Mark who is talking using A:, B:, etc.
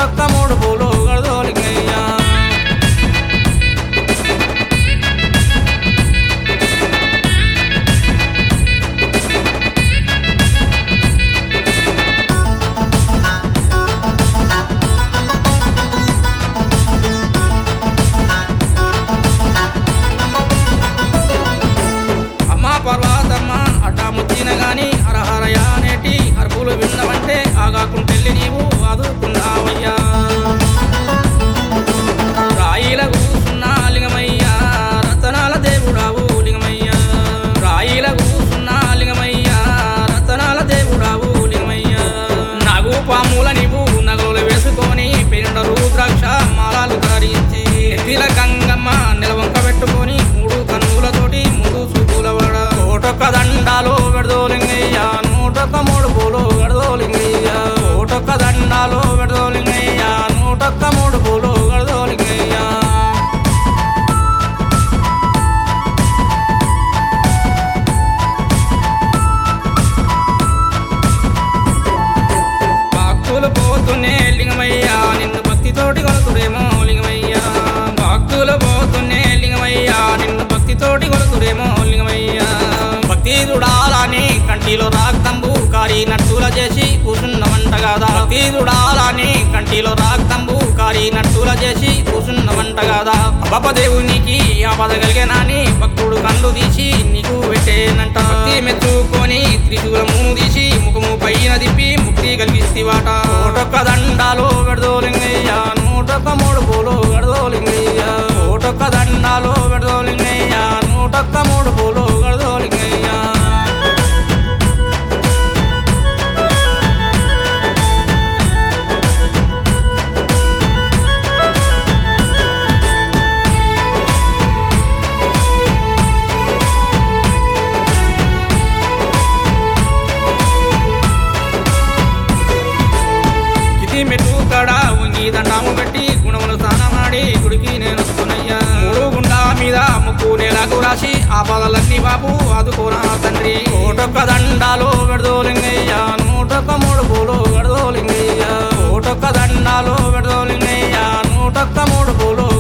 A: నూటొక్క మూడు పూలు గడదోలింగయ్యా అమ్మ పర్వతమ్మ అడ్డాముచ్చిన గాని హరహరయ నేటి అరుపులు విన్నవంటే ఆగాకుంటెళ్ళి నీవు ఆదుకున్నావయ్యా రాయిల కూసున్నా లింగమయ్యా రతనాల దేవుడావు లింగమయ్యా రాయిల కూసున్నా లింగమయ్యా రతనాల దేవుడావు లింగమయ్యా నాగు పాముల నీవు నగలు వేసుకొని పెండ రుద్రాక్ష మాలాలు ధరించి ఎత్తిల గంగమ్మ నిలవంక పెట్టుకొని మూడు కన్నులతోటి మూడు చూపుల వడ కోటొక్క దండాలు విడదోలింగయ్యా నూటొక్క మూడు పూలు గడదోలింగయ్యా కోటొక్క దండాలు విడదోలింగయ్యా నూటొక్క మూడు పూలు గడదోలింగయ్యా భక్తులు పోతున్నే లింగమయ్యా నిన్ను భక్తితోటి కొలుతుడేమో లింగమయ్యా భక్తులు పోతున్నే లింగమయ్యా నిన్ను భక్తితోటి కొలుతుడేమో లింగమయ్యా భక్తి దుడాలని కంటిలో రాక్తంబు కారి నట్టుల చేసి కూసున్నవంట కదా భక్తి దుడాలని కంటిలో రాక్తంబు కారి నట్టుల చేసి కూసున్నవంట కదా అబ్బప దేవునికి ఆపద కలిగేనాని భక్తుడు కళ్ళు తీసి నీకు పెట్టేనంట భక్తి మెచ్చుకొని త్రిశూలము తీసి ముఖము పైన దిప్పి ముక్తి కలిగిస్తివాట నూటొక్క దండాలు విడదోలింగయ్యా నూటొక్క మూడు పూలు గడదోలింగయ్యా నూటొక్క దండాలు విడదోలింగయ్యా నూటొక్క మూడు పూలు గడదోలింగయ్యా కితి మెట్టు కడ ఉంగి దండాము పెట్టి గుణములు స్నానమాడి గుడికి నేను వస్తున్నయ్యా మూడు గుండా మీద ముక్కు నేలకు రాసి ఆ పదలన్నీ బాబు ఆదుకోరా తండ్రి కోటొక్క దండాలు విడదోలింగయ్యా నూటొక్క మూడు పూలు గడదోలింగయ్యా కోటొక్క దండాలు విడదోలింగయ్యా నూటొక్క మూడు పూలు